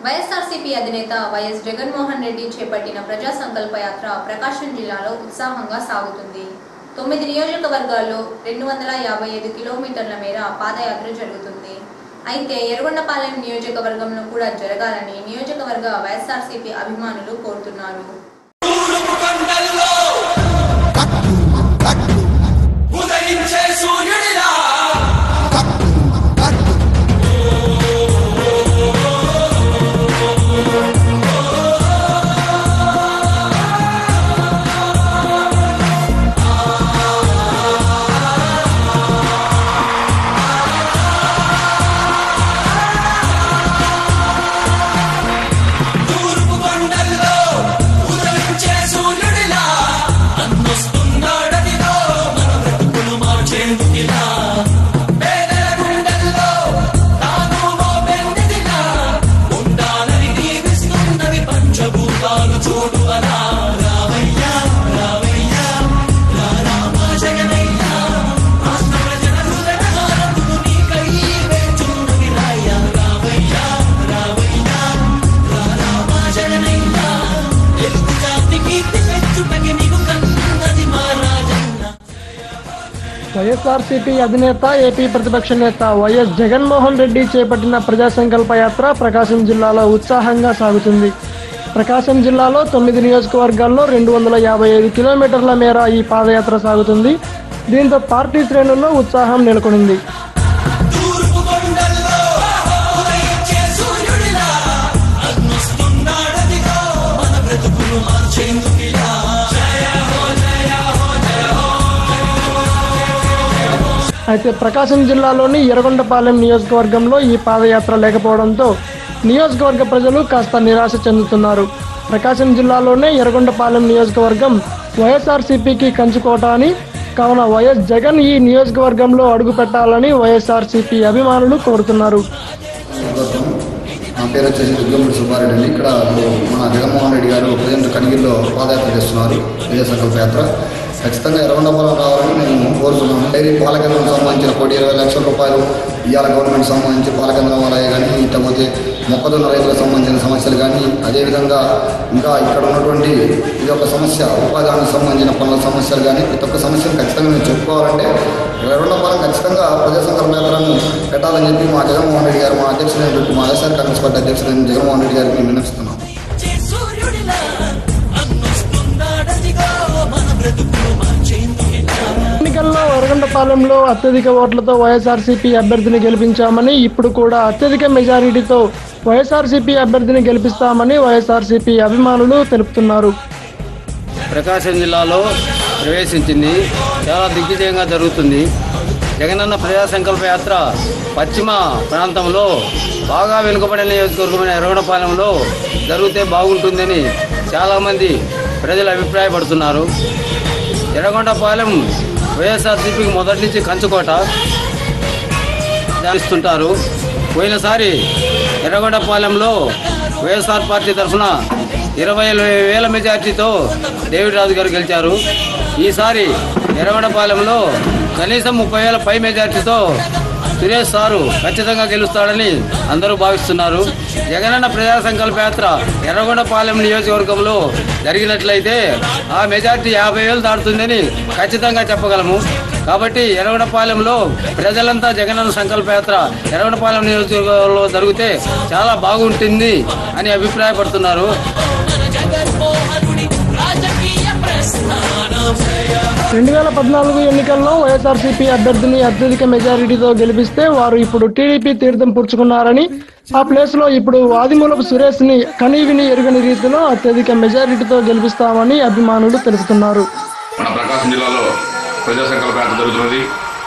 వైఎస్ఆర్సీపీ అధినేత వైఎస్ జగన్మోహన్ రెడ్డి చేపట్టిన ప్రజా సంకల్ప యాత్ర ప్రకాశం జిల్లాలో ఉత్సాహంగా సాగుతుంది తొమ్మిది నియోజకవర్గాల్లో రెండు వందల యాభై ఐదు కిలోమీటర్ల మేర పాదయాత్ర జరుగుతుంది అయితే ఎర్రగొండపాలెం నియోజకవర్గంలో కూడా జరగాలని నియోజకవర్గ వైఎస్ఆర్సీపీ అభిమానులు కోరుతున్నారు కొండల్లో ఉదయించే సూర్యుడిలా తూర్పు కొండల్లో ఉదయించే సూర్యుడిలా అన్నొస్తున్నాడదిగో మన బ్రతుకులు మార్చేందుకిలా పేదల గుండెల్లో తాను మోపెందిలా ఉండాలని దీవిస్తున్నవి పంచభూతాలు చూడు అలా రావయ్యా రావయ్యా రా రామ జగనయ్యా రాష్ట్ర ప్రజల హృదయ హారతులు నీకై వేచున్నవి రాయ్యా రావయ్యా రావయ్యా రా రామ జగనయ్యా తెలుగు జాతి కీర్తి పెంచుటకి నీకు కన్నది మా రాజన్న వైఎస్ఆర్సీపీ అధినేత ఏపీ ప్రతిపక్ష నేత వైఎస్ జగన్మోహన్ రెడ్డి చేపట్టిన ప్రజా సంకల్ప యాత్ర ప్రకాశం జిల్లాలో ఉత్సాహంగా సాగుతుంది ప్రకాశం జిల్లాలో తొమ్మిది నియోజకవర్గాల్లో రెండు వందల యాభై ఐదు కిలోమీటర్ల మేర ఈ పాదయాత్ర సాగుతుంది దీంతో పార్టీ శ్రేణుల్లో ఉత్సాహం నెలకొనింది తూర్పు కొండల్లో ఉదయించే సూర్యుడిలా అగ్నొస్తున్నాడదిగో మన బ్రతుకులు మార్చేందుకిలా జయ హో జయ హో జయ హో అయితే ప్రకాశం జిల్లాలోని ఎర్రగొండపాలెం నియోజకవర్గంలో ఈ పాదయాత్ర లేకపోవడంతో నియోజకవర్గ ప్రజలు కాస్త నిరాశ చెందుతున్నారు ప్రకాశం జిల్లాలోనే ఎర్రగొండపాలెం నియోజకవర్గం వైఎస్ఆర్సీపీకి కంచుకోట అని కావున వైఎస్ జగన్ ఈ నియోజకవర్గంలో అడుగు పెట్టాలని వైఎస్ఆర్సీపీ అభిమానులు కోరుతున్నారు స్వాగతం. నా పేరు వచ్చేసి దుర్గముడి సుబ్బారెడ్డి అండి ఇక్కడ మన జగన్మోహన్ రెడ్డి గారు ప్రజెంట్ కనిగిరిలో పాదయాత్ర చేస్తున్నారు విజయ సంకల్ప యాత్ర ఖచ్చితంగా ఎర్రగొండపురం రావాలని మేము కోరుతున్నాము డైరీ పాల కేంద్రం సంబంధించిన కోటి ఇరవై లక్షల రూపాయలు ఇవాళ గవర్నమెంట్ సంబంధించి పాల కేంద్రం అలాగే కానీ ఇకపోతే మొక్కజొన్న రైతులకు సంబంధించిన సమస్యలు కానీ అదేవిధంగా ఇంకా ఇక్కడ ఉన్నటువంటి ఇది ఒక సమస్య ఉపాధి హామీకి సంబంధించిన పనుల సమస్యలు కానీ ప్రతి ఒక్క సమస్యను ఖచ్చితంగా మేము చెప్పుకోవాలంటే ఎర్రగొండపురం ఖచ్చితంగా ప్రజా సంకల్ప యాత్రను పెట్టాలని చెప్పి మా జగన్మోహన్ రెడ్డి గారు మా అధ్యక్షులైనటువంటి మా వైఎస్ఆర్ కాంగ్రెస్ పార్టీ అధ్యక్షులైన జగన్మోహన్ రెడ్డి గారికి మేము విన్నవిస్తున్నాం చే సూర్యుడిలా అగ్నొస్తున్నాడదిగో మన బ్రతుకులు మార్చేందుకిలా ఎన్నికల్లో వరగండపాలెంలో అత్యధిక ఓట్లతో వైఎస్ఆర్సీపీ అభ్యర్థిని గెలిపించామని ఇప్పుడు కూడా అత్యధిక మెజారిటీతో వైఎస్ఆర్సీపీ అభ్యర్థిని గెలిపిస్తామని వైఎస్ఆర్సీపీ అభిమానులు తెలుపుతున్నారు ప్రకాశం జిల్లాలో ప్రవేశించింది చాలా దిగ్విజయంగా జరుగుతుంది జగనన్న ప్రజా సంకల్ప యాత్ర పశ్చిమ ప్రాంతంలో బాగా వెనుకబడిన నియోజకవర్గమైన ఎర్రగొండపాలెంలో జరిగితే బాగుంటుందని చాలామంది ప్రజలు అభిప్రాయపడుతున్నారు ఎర్రగొండపాలెం వైఎస్ఆర్సీపీకి మొదటి నుంచి కంచుకోట ధ్యానిస్తుంటారు పోయినసారి ఎర్రగొండపాలెంలో వైఎస్ఆర్ పార్టీ తరఫున ఇరవై వేల మెజార్టీతో డేవిడ్ రాజు గారు గెలిచారు ఈసారి ఎర్రగొండపాలెంలో కనీసం ముప్పై వేల పై మెజార్టీతో సురేష్ సారు ఖచ్చితంగా గెలుస్తాడని అందరూ భావిస్తున్నారు జగనన్న ప్రజా సంకల్ప యాత్ర ఎర్రగొండపాలెం నియోజకవర్గంలో జరిగినట్లయితే ఆ మెజార్టీ యాభై వేలు దాటుతుందని ఖచ్చితంగా చెప్పగలము కాబట్టి ఎర్రగొండపాలెంలో ప్రజలంతా జగనన్న సంకల్ప యాత్ర ఎర్రగొండపాలెం నియోజకవర్గంలో జరిగితే చాలా బాగుంటుంది అని అభిప్రాయపడుతున్నారు మన జగన్మోహనుడి రాజకీయ ప్రస్థానం రెండు వేల పద్నాలుగు ఎన్నికల్లో వైఎస్ఆర్సీపీ అభ్యర్థిని అత్యధిక మెజారిటీతో గెలిపిస్తే వారు ఇప్పుడు టీడీపీ తీర్థం పుచ్చుకున్నారని ఆ ప్లేస్ లో ఇప్పుడు ఆదిమూలపు సురేష్ ని కనీవిని ఎరుగని రీతిలో అత్యధిక మెజారిటీతో గెలిపిస్తామని అభిమానులు తెలుపుతున్నారు మన ప్రకాశం జిల్లాలో ప్రజా సంకల్ప యాత్ర జరుగుతున్నది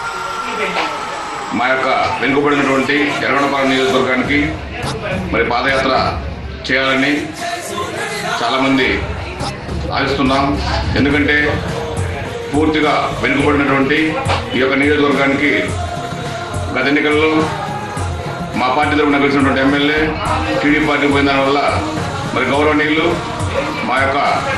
మా యొక్క వెనుకబడినటువంటి ఎర్రగొండపాలెం నియోజకవర్గానికి మరి పాదయాత్ర చేయాలని చాలామంది ఆశిస్తున్నాం ఎందుకంటే పూర్తిగా వెనుకబడినటువంటి ఈ యొక్క నియోజకవర్గానికి గత ఎన్నికల్లో మా పార్టీ తరఫున గెలిచినటువంటి ఎమ్మెల్యే టీడీపీ పార్టీ పోయిన దానివల్ల మరి గౌరవనీయులు మా యొక్క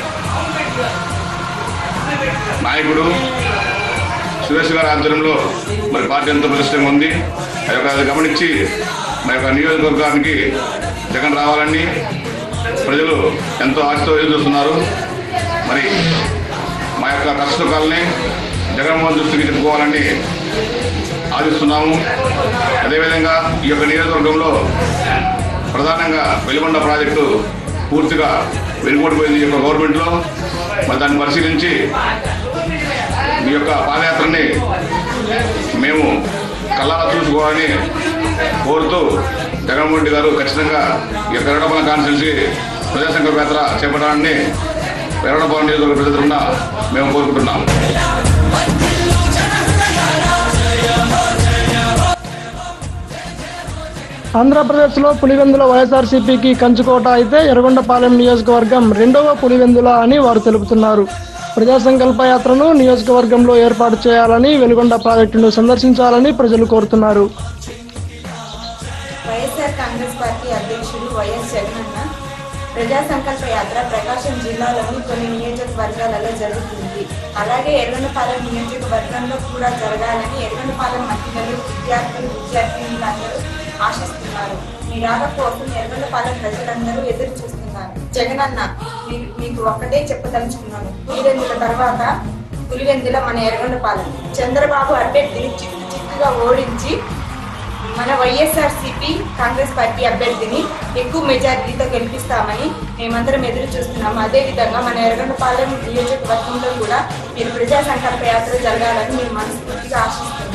నాయకుడు సురేష్ గారి ఆధ్వర్యంలో మరి పార్టీ ఎంతో ప్రతిష్టంగా ఉంది ఆ యొక్క అది గమనించి మా యొక్క నియోజకవర్గానికి జగన్ రావాలని ప్రజలు ఎంతో ఆశతో ఎదురు చూస్తున్నారు మరి మా యొక్క కష్ట సుఖాలని జగన్మోహన్ దృష్టికి చెప్పుకోవాలని ఆశిస్తున్నాము అదేవిధంగా ఈ యొక్క నియోజకవర్గంలో ప్రధానంగా వెలుగొండ ప్రాజెక్టు పూర్తిగా వెనుకోడిపోయింది ఈ యొక్క గవర్నమెంట్లో మరి దాన్ని పరిశీలించి మీ యొక్క పాదయాత్రని మేము కళ్ళారా చూసుకోవాలని కోరుతూ జగన్మోహన్ రెడ్డి గారు ఖచ్చితంగా ఈ యొక్క ఎరడపల్లి కాన్స్టిట్యున్సీ ప్రజాసంకల్ప యాత్ర చేపట్టాలని ఎరడపల్లి నియోజకవర్గ ప్రజల తరఫున మేము కోరుకుంటున్నాం ఆంధ్రప్రదేశ్లో పులివెందుల వైఎస్ఆర్సీపీకి కంచుకోట అయితే ఎర్రగొండపాలెం నియోజకవర్గం రెండవ పులివెందుల అని వారు తెలుపుతున్నారు ప్రజా సంకల్ప యాత్రను నియోజకవర్గంలో ఏర్పాటు చేయాలని వెలుగొండ ప్రాజెక్టును సందర్శించాలని ప్రజలు కోరుతున్నారు వైఎస్ఆర్ కాంగ్రెస్ పార్టీ అధ్యక్షుడు వైఎస్ జగనన్న ప్రజా సంకల్ప యాత్ర ప్రకాశం జిల్లాలోని కొన్ని నియోజకవర్గాలలో జరుగుతుంది అలాగే ఎర్రనపాలెం నియోజకవర్గంలో కూడా జరగాలని ఎర్రనపాలెం మహిళలు విద్యార్థులు విద్యార్థినులందరూ ఆశిస్తున్నారు మీ రాక కోసం ఎర్రనపాలెం ప్రజలందరూ ఎదురు చూస్తున్నారు జగనన్న మీ- మీకు ఒక్కటే చెప్పదలుచుకున్నాను పులివెందుల తర్వాత పులివెందుల మన ఎర్రనపాలెం చంద్రబాబు అభ్యర్థిని చిత్తు చిత్తుగా ఓడించి మన వైఎస్ఆర్ సిపి కాంగ్రెస్ పార్టీ అభ్యర్థిని ఎక్కువ మెజారిటీతో గెలిపిస్తామని మేమందరం ఎదురు చూస్తున్నాము అదేవిధంగా మన ఎర్రగొండపాలెం నియోజకవర్గంలో కూడా మీరు ప్రజా సంకల్ప యాత్ర జరగాలని మేము మనస్ఫూర్తిగా ఆశిస్తున్నాము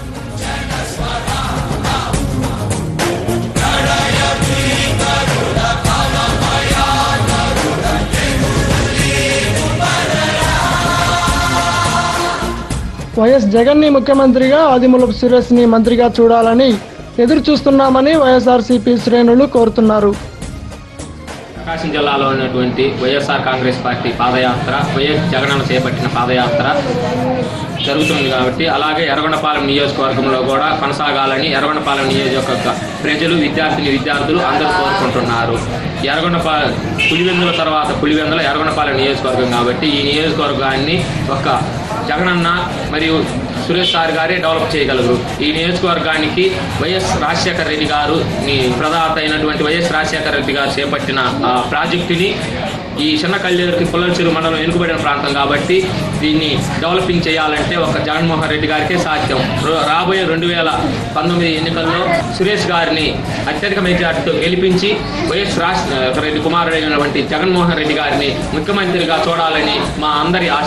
వైఎస్ జగన్ ని ముఖ్యమంత్రిగా ఆదిమూలపు సురేష్ ని మంత్రిగా చూడాలని ఎదురు చూస్తున్నామని వైఎస్ఆర్సీపీ శ్రేణులు కోరుతున్నారు ప్రకాశం జిల్లాలో ఉన్నటువంటి వైఎస్ఆర్ కాంగ్రెస్ పార్టీ పాదయాత్ర వైఎస్ జగనన్న చేపట్టిన పాదయాత్ర జరుగుతుంది కాబట్టి అలాగే ఎర్రగొండపాలెం నియోజకవర్గంలో కూడా కొనసాగాలని ఎర్రగొండపాలెం నియోజకవర్గ ప్రజలు విద్యార్థిని విద్యార్థులు అందరూ కోరుకుంటున్నారు ఎర్రగొండపాలెం పులివెందుల తర్వాత పులివెందుల ఎర్రగొండపాలెం నియోజకవర్గం కాబట్టి ఈ నియోజకవర్గాన్ని ఒక జగనన్న మరియు సురేష్ సార్ గారే డెవలప్ చేయగలరు ఈ నియోజకవర్గానికి వైఎస్ రాజశేఖర రెడ్డి గారు నీ ప్రదాత అయినటువంటి వైఎస్ రాజశేఖర రెడ్డి గారు చేపట్టిన ఆ ప్రాజెక్టుని ఈ చిన్న కల్లేరుకి పుల్లలచెరు మండలం వెనుకబడిన ప్రాంతం కాబట్టి దీన్ని డెవలపింగ్ చేయాలంటే ఒక జగన్మోహన్ రెడ్డి గారికే సాధ్యం ర- రాబోయే రెండు వేల పంతొమ్మిది ఎన్నికల్లో సురేష్ గారిని అత్యధిక మెజార్టీతో గెలిపించి వైఎస్ రాజ రెడ్డి కుమారుడైనటువంటి జగన్మోహన్ రెడ్డి గారిని ముఖ్యమంత్రిగా చూడాలని మా అందరి ఆశ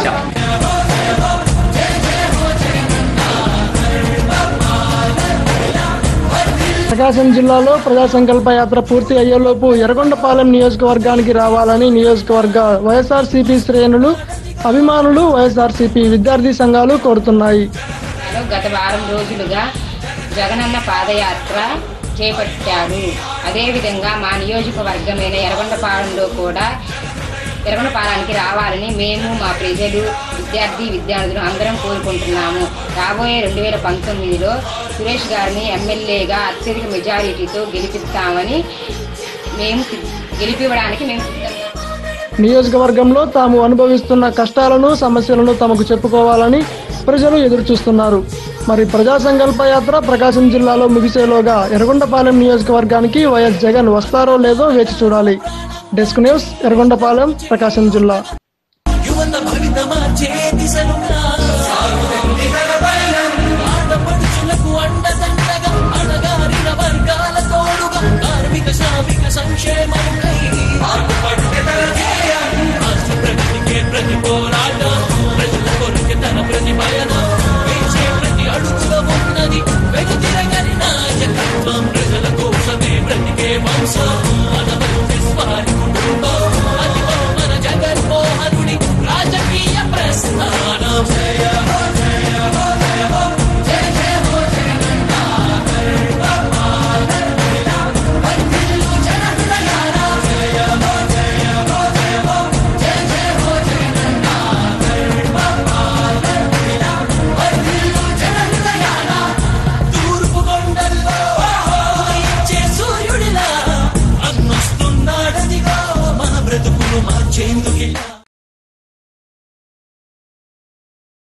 ప్రకాశం జిల్లాలో ప్రజా సంకల్ప యాత్ర పూర్తి అయ్యేలోపు ఎర్రగొండపాలెం నియోజకవర్గానికి రావాలని నియోజకవర్గ వైఎస్ఆర్సీపీ శ్రేణులు అభిమానులు వైఎస్ఆర్సీపీ విద్యార్థి సంఘాలు కోరుతున్నాయి జిల్లాలో గత వారం రోజులుగా జగనన్న పాదయాత్ర చేపట్టారు అదేవిధంగా మా నియోజకవర్గమైన ఎర్రగొండపాలెంలో కూడా ఎర్రగొండపాలెంకి రావాలని మేము మా ప్రజలు విద్యార్థి విద్యార్థులు అందరం కోరుకుంటున్నాము రాబోయే రెండు వేల పంతొమ్మిదిలో సురేష్ గారిని ఎమ్మెల్యేగా అత్యధిక మెజారిటీతో గెలిపిస్తామని మేము సిద్ధ- గెలిపివ్వడానికి మేము సిద్ధంగా నియోజకవర్గంలో తాము అనుభవిస్తున్న కష్టాలను సమస్యలను తమకు చెప్పుకోవాలని ప్రజలు ఎదురు చూస్తున్నారు మరి ప్రజా సంకల్ప యాత్ర ప్రకాశం జిల్లాలో ముగిసేలోగా ఎర్రగొండపాలెం నియోజకవర్గానికి వైఎస్ జగన్ వస్తారో లేదో వేచి చూడాలి డెస్క్ న్యూస్ ఎర్రగొండపాలెం ప్రకాశం జిల్లా